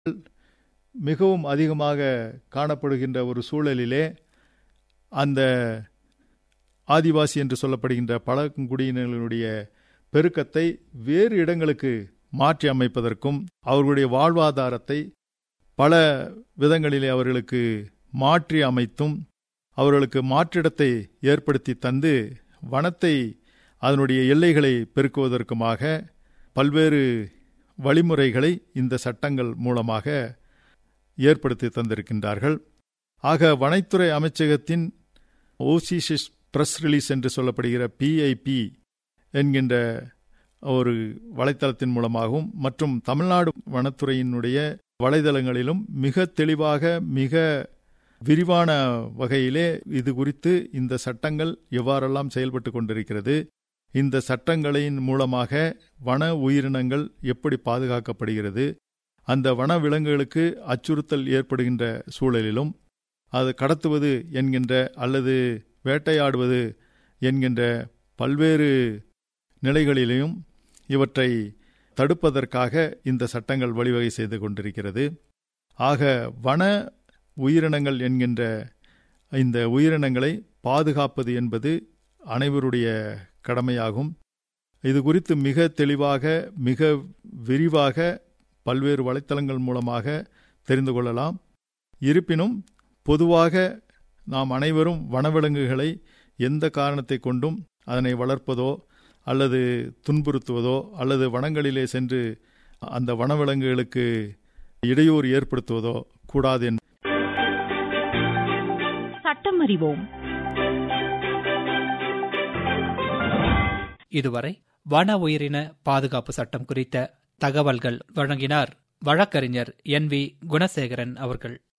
மிகவும் அதிகமாக காணப்படுகின்ற ஒரு சூழலிலே அந்த ஆதிவாசி என்று சொல்லப்படுகின்ற பழங்குடியினர்களுடைய பெருக்கத்தை வேறு இடங்களுக்கு மாற்றி அமைப்பதற்கும் அவர்களுடைய வாழ்வாதாரத்தை பல விதங்களிலே அவர்களுக்கு மாற்றி அமைத்தும் அவர்களுக்கு மாற்றிடத்தை ஏற்படுத்தி தந்து வனத்தை அதனுடைய எல்லைகளை பெருக்குவதற்குமாக பல்வேறு வழிமுறைகளை இந்த சட்டங்கள் மூலமாக ஏற்படுத்தி தந்திருக்கின்றார்கள் ஆக வனத்துறை அமைச்சகத்தின் ஓசிசிஸ் பிரஸ் ரிலீஸ் என்று சொல்லப்படுகிற பிஐபி என்கின்ற ஒரு வலைத்தளத்தின் மூலமாகவும் மற்றும் தமிழ்நாடு வனத்துறையினுடைய வலைதளங்களிலும் மிக தெளிவாக மிக விரிவான வகையிலே இது குறித்து இந்த சட்டங்கள் எவ்வாறெல்லாம் செயல்பட்டு கொண்டிருக்கிறது இந்த சட்டங்களின் மூலமாக வன உயிரினங்கள் எப்படி பாதுகாக்கப்படுகிறது அந்த வன விலங்குகளுக்கு அச்சுறுத்தல் ஏற்படுகின்ற சூழலிலும் அது கடத்துவது என்கின்ற அல்லது வேட்டையாடுவது என்கின்ற பல்வேறு நிலைகளிலேயும் இவற்றை தடுப்பதற்காக இந்த சட்டங்கள் வழிவகை செய்து கொண்டிருக்கிறது ஆக வன உயிரினங்கள் என்கின்ற இந்த உயிரினங்களை பாதுகாப்பது என்பது அனைவருடைய கடமையாகும் இது குறித்து மிக தெளிவாக மிக விரிவாக பல்வேறு வலைத்தளங்கள் மூலமாக தெரிந்து கொள்ளலாம் இருப்பினும் பொதுவாக நாம் அனைவரும் வனவிலங்குகளை எந்த காரணத்தை கொண்டும் அதனை வளர்ப்பதோ அல்லது துன்புறுத்துவதோ அல்லது வனங்களிலே சென்று அந்த வனவிலங்குகளுக்கு இடையூறு ஏற்படுத்துவதோ கூடாது என்று சட்டம் அறிவோம் இதுவரை வன உயிரின பாதுகாப்பு சட்டம் குறித்த தகவல்கள் வழங்கினார் வழக்கறிஞர் என் வி குணசேகரன் அவர்கள்